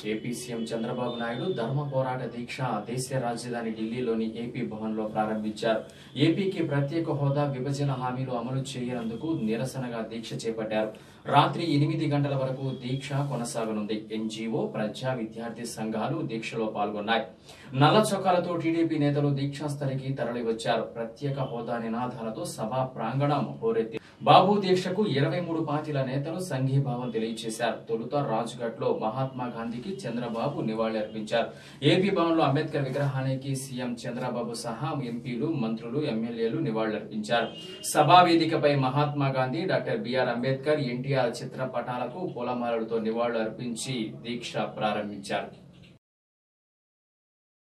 AP CM Chandrababu Naidu ధర్మ పోరాట దీక్ష దేశ రాజధాని ఢిల్లీలోని ఏపీ భవన్ లో ప్రారంభించారు ఏపీకి ప్రత్యేక హోదా విభజన హామీలు అమలు చేయనందుకు నిరసనగా దీక్ష చేపట్టారు రాత్రి ఎనిమిది గంటల వరకు దీక్ష కొనసాగనుంది ఎన్జీఓ ప్రజా విద్యార్థి సంఘాలు దీక్షలో పాల్గొన్నాయి నల్ల చొక్కాలతో టీడీపీ నేతలు దీక్షాస్థలికి తరలివచ్చారు ప్రత్యేక హోదా నినాదాలతో సభా ప్రాంగణం హోరెత్తి బాబు దీక్షకు ఇరవై మూడు పార్టీల నేతలు సంఘీభావం తెలియజేశారు తొలుత రాజ్ఘాట్ లో మహాత్మా గాంధీకి చంద్రబాబు నివాళులర్పించారు ఏపీ భవన్ లో అంబేద్కర్ విగ్రహానికి సీఎం చంద్రబాబు సహా ఎంపీలు మంత్రులు ఎమ్మెల్యేలు నివాళులర్పించారు సభా వేదికపై Mahatma Gandhi doctor BR Ambedkar NTR చిత్రపటాలకు పూలమాలలతో నివాళులు అర్పించి దీక్ష ప్రారంభించారు